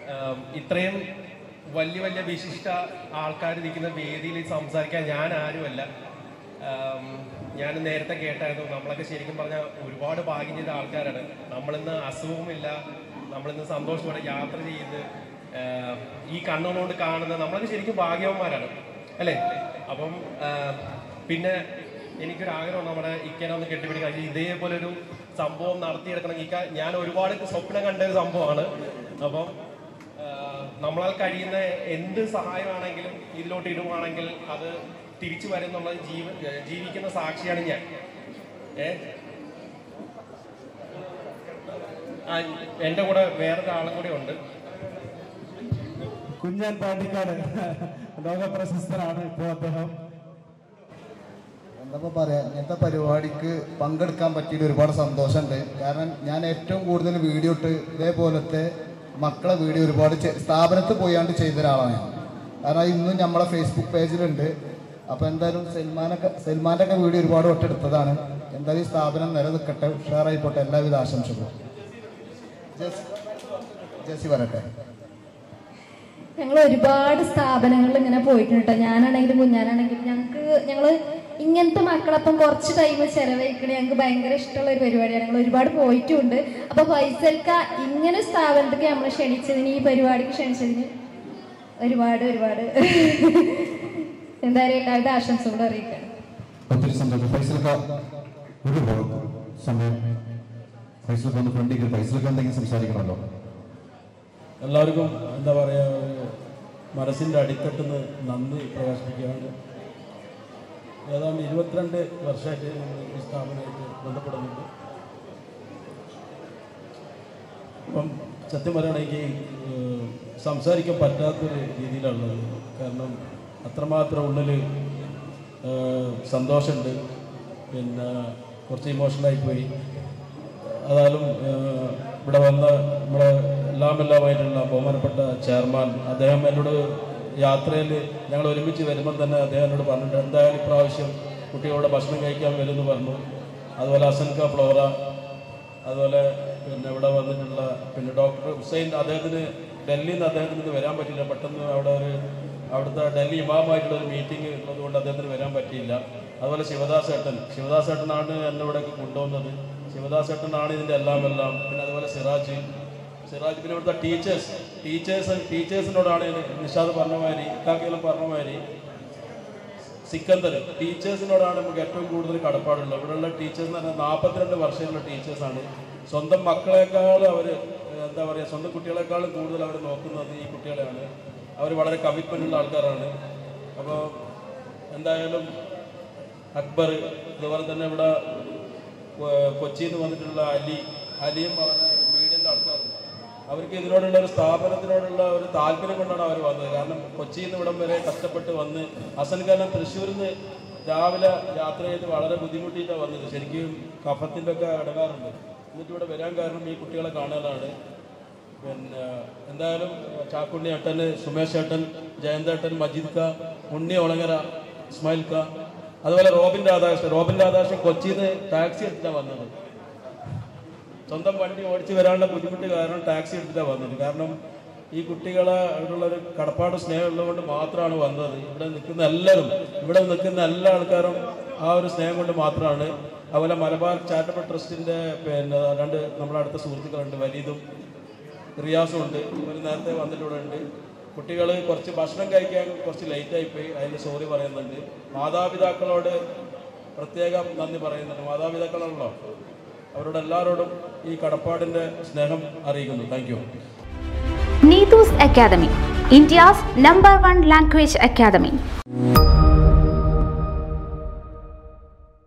ആം, ഇത്രയും വലിയ വലിയ വിശിഷ്ട ആൾക്കാർ നിൽക്കുന്ന വേദിയിൽ സംസാരിക്കാൻ ഞാൻ ആരുമല്ല ആം, ഞാൻ നേരത്തെ കേട്ടായിരുന്നു നമ്മളൊക്കെ ശരിക്കും പറഞ്ഞാൽ ഒരുപാട് ഭാഗ്യം ചെയ്ത ആൾക്കാരാണ് നമ്മളിന്ന് അസുഖവുമില്ല നമ്മളിന്ന് സന്തോഷത്തോടെ യാത്ര ചെയ്ത് ആ, ഈ കണ്ണുകൊണ്ട് കാണുന്ന നമ്മളൊക്കെ ശരിക്കും ഭാഗ്യവന്മാരാണ് അല്ലേ അപ്പം ആ, പിന്നെ എനിക്കൊരു ആഗ്രഹം നമ്മുടെ ഇക്കനെ ഒന്ന് കെട്ടിപ്പിടിക്കാൻ ഇതേപോലെ ഒരു സംഭവം നടത്തിയെടുക്കണം ഇക്ക ഞാൻ ഒരുപാട് സ്വപ്നം കണ്ട ഒരു സംഭവമാണ് അപ്പം ആ, നമ്മളാൽ കഴിയുന്ന എന്ത് സഹായമാണെങ്കിലും ഇതിലോട്ട് ഇടുവാണെങ്കിൽ അത് തിരിച്ചു വരുന്നുള്ള ജീവ ജീവിക്കുന്ന സാക്ഷിയാണ് ഞാൻ ഏ ആ, എൻ്റെ കൂടെ വേറൊരാളും കൂടെ ഉണ്ട് കുഞ്ഞൻ പാണ്ടിക്കാട് ലോക പ്രശസ്തനാണ് ഇപ്പോൾ അദ്ദേഹം എന്താ പറയാ ഇങ്ങനത്തെ പരിപാടിക്ക് പങ്കെടുക്കാൻ പറ്റിയത് ഒരുപാട് സന്തോഷമുണ്ട് കാരണം ഞാൻ ഏറ്റവും കൂടുതൽ വീഡിയോ ഇട്ട് ഇതേപോലത്തെ മക്കളെ വീഡിയോ ഒരുപാട് ചെ- സ്ഥാപനത്തിൽ പോയാണ്ട് ചെയ്ത ഒരാളാണ് ഞാൻ കാരണം ഇന്നും നമ്മളെ ഫേസ്ബുക്ക് പേജിലുണ്ട് അപ്പോൾ എന്തായാലും സൽമാനൊക്കെ സൽമാൻ്റെ ഒക്കെ വീഡിയോ ഒരുപാട് വട്ടം എടുത്തതാണ് എന്തായാലും ഈ സ്ഥാപനം നിലനിൽക്കട്ടെ ഉഷാറായിപ്പോട്ടെ എല്ലാവിധ ആശംസകളും ജസ് ജെസ്സി വരട്ടെ ഞങ്ങൾ ഒരുപാട് സ്ഥാപനങ്ങളിൽ ഇങ്ങനെ പോയിട്ടുണ്ട് കേട്ടോ ഞാനാണെങ്കിലും കുഞ്ഞാനാണെങ്കിലും ഞങ്ങൾക്ക് ഞങ്ങൾ ഇങ്ങനത്തെ മക്കളൊപ്പം കുറച്ച് ടൈം ചെലവഴിക്കണേ ഞങ്ങൾക്ക് ഭയങ്കര ഇഷ്ടമുള്ള ഒരു പരിപാടിയാണ് ഞങ്ങൾ ഒരുപാട് പോയിട്ടുമുണ്ട് അപ്പൊ ഫൈസൽക്ക ഇങ്ങനെ സ്ഥാപനത്തേക്ക് നമ്മൾ ക്ഷണിച്ചതിന് ഈ പരിപാടിക്ക് ക്ഷണിച്ചതിന് ഒരുപാട് ഒരുപാട് എന്തായാലും എല്ലാവരുടെ ആശംസകളും അറിയിക്കാം ഒത്തിരി സന്തോഷം ഫൈസൽക്ക ഒരു സമയം ഫൈസൽക്ക ഒന്ന് ഫ്രണ്ടിൽ ഫൈസൽക്ക എന്തെങ്കിലും സംസാരിക്കണമല്ലോ എല്ലാവർക്കും എന്താ പറയുക മനസ്സിൻ്റെ അടിത്തട്ടിന്ന് നന്ദി പ്രകാശിപ്പിക്കുകയാണ് ഏതാണ്ട് ഇരുപത്തിരണ്ട് വർഷമായിട്ട് നമ്മൾ ഈ സ്ഥാപനമായിട്ട് ബന്ധപ്പെടുന്നുണ്ട് അപ്പം സത്യം പറയുകയാണെങ്കിൽ ഏഹ്, സംസാരിക്കാൻ പറ്റാത്തൊരു രീതിയിലുള്ളത് കാരണം അത്രമാത്രം ഉള്ളിൽ ഏഹ്, സന്തോഷമുണ്ട് പിന്നെ കുറച്ച് ഇമോഷണലായി പോയി അതായാലും ഏഹ്, ഇവിടെ വന്ന നമ്മളെ എല്ലാം എല്ലാമായിട്ടുള്ള ബഹുമാനപ്പെട്ട ചെയർമാൻ അദ്ദേഹം എന്നോട് യാത്രയിൽ ഞങ്ങൾ ഒരുമിച്ച് വരുമ്പോൾ തന്നെ അദ്ദേഹം എന്നോട് പറഞ്ഞിട്ടുണ്ട് എന്തായാലും ഇപ്രാവശ്യം കുട്ടികളുടെ ഭക്ഷണം കഴിക്കാൻ വരുമെന്ന് പറഞ്ഞു അതുപോലെ അസൻക ഫ്ലോറ അതുപോലെ പിന്നെ ഇവിടെ വന്നിട്ടുള്ള പിന്നെ ഡോക്ടർ ഹുസൈൻ അദ്ദേഹത്തിന് ഡൽഹിയിൽ നിന്ന് അദ്ദേഹത്തിന് ഇന്ന് വരാൻ പറ്റില്ല പെട്ടെന്ന് അവിടെ ഒരു അവിടുത്തെ ഡൽഹി ഇമാമായിട്ടുള്ള ഒരു മീറ്റിംഗ് ഉള്ളതുകൊണ്ട് അദ്ദേഹത്തിന് വരാൻ പറ്റിയില്ല അതുപോലെ ശിവദാസ് ഏട്ടൻ ശിവദാസ് ഏട്ടനാണ് എന്നെ ഇവിടേക്ക് കൊണ്ടുവന്നത് ശിവദാസ് ഏട്ടനാണ് ഇതിൻ്റെ എല്ലാം എല്ലാം പിന്നെ അതുപോലെ സിറാജ് സിറാജ് പിന്നെ ഇവിടുത്തെ ടീച്ചേഴ്സ് ടീച്ചേഴ്സ് ടീച്ചേഴ്സിനോടാണ് നിഷാദ് പറഞ്ഞ മാതിരി ഇക്കാക്കെല്ലാം പറഞ്ഞ മാതിരി സിക്കന്ദർ ടീച്ചേഴ്സിനോടാണ് നമുക്ക് ഏറ്റവും കൂടുതൽ കടപ്പാടുള്ളത് ഇവിടെയുള്ള ടീച്ചേഴ്സ് എന്ന് പറഞ്ഞാൽ നാൽപ്പത്തിരണ്ട് വർഷമുള്ള ടീച്ചേഴ്സാണ് സ്വന്തം മക്കളെക്കാൾ അവർ എന്താ പറയുക സ്വന്തം കുട്ടികളെക്കാളും കൂടുതൽ അവർ നോക്കുന്നത് ഈ കുട്ടികളെയാണ് അവർ വളരെ കമ്മിറ്റ്മെൻ്റ് ഉള്ള ആൾക്കാരാണ് അപ്പോൾ എന്തായാലും അക്ബർ അതുപോലെ തന്നെ ഇവിടെ കൊ- കൊച്ചിയിൽ നിന്ന് വന്നിട്ടുള്ള അലി അലിയും അവരുടെ മീഡിയൻ്റെ ആൾക്കാരും അവർക്ക് ഇതിനോടുള്ള ഒരു സ്ഥാപനത്തിനോടുള്ള ഒരു താല്പര്യം കൊണ്ടാണ് അവർ വന്നത് കാരണം കൊച്ചിയിൽ നിന്ന് ഇവിടം വരെ കഷ്ടപ്പെട്ട് വന്ന് ഹസൻ ഖാനം തൃശ്ശൂരിൽ നിന്ന് രാവിലെ യാത്ര ചെയ്ത് വളരെ ബുദ്ധിമുട്ടിയിട്ടാണ് വന്നത് ശരിക്കും കഫത്തിൻ്റെ ഒക്കെ ഇടകാറുണ്ട് എന്നിട്ട് ഇവിടെ വരാൻ കാരണം ഈ കുട്ടികളെ കാണാനാണ് പിന്നെ എന്തായാലും ചാക്കുണ്ണി ഏട്ടൻ സുമേഷ് ഏട്ടൻ ജയന്തേട്ടൻ മജീദ് ക ഉണ്ണി ഒളങ്ങര ഇസ്മായിൽ ക അതുപോലെ റോബിൻ രാധാകൃഷ്ണൻ റോബിൻ രാധാകൃഷ്ണൻ കൊച്ചിയിൽ നിന്ന് ടാക്സി എടുത്തിട്ടാണ് വന്നത് സ്വന്തം വണ്ടി ഓടിച്ച് വരാനുള്ള ബുദ്ധിമുട്ട് കാരണം ടാക്സി എടുത്തിട്ടാണ് വന്നത് കാരണം ഈ കുട്ടികളെ അവരുള്ള ഒരു കടപ്പാട് സ്നേഹം ഉള്ളതുകൊണ്ട് മാത്രമാണ് വന്നത് ഇവിടെ നിൽക്കുന്ന എല്ലാവരും ഇവിടെ നിൽക്കുന്ന എല്ലാ ആൾക്കാരും ആ ഒരു സ്നേഹം കൊണ്ട് മാത്രമാണ് അതുപോലെ മലബാർ ചാരിറ്റബിൾ ട്രസ്റ്റിന്റെ പിന്നെ രണ്ട് നമ്മുടെ അടുത്ത സുഹൃത്തുക്കളുണ്ട് വലീദും റിയാസും ഉണ്ട് ഇവർ നേരത്തെ വന്നിട്ട് ഇവിടെ ഉണ്ട് കുട്ടികൾ കുറച്ച് ഭക്ഷണം കഴിക്കാൻ കുറച്ച് ലേറ്റായി പോയി അതിന് സോറി പറയുന്നുണ്ട് മാതാപിതാക്കളോട് പ്രത്യേകം നന്ദി പറയുന്നുണ്ട് മാതാപിതാക്കളാണല്ലോ അവരോട് എല്ലാവരോടും ഈ കടപ്പാടിൻ്റെ സ്നേഹം അറിയിക്കുന്നു thank you Neetu's Academy, India's number one language academy.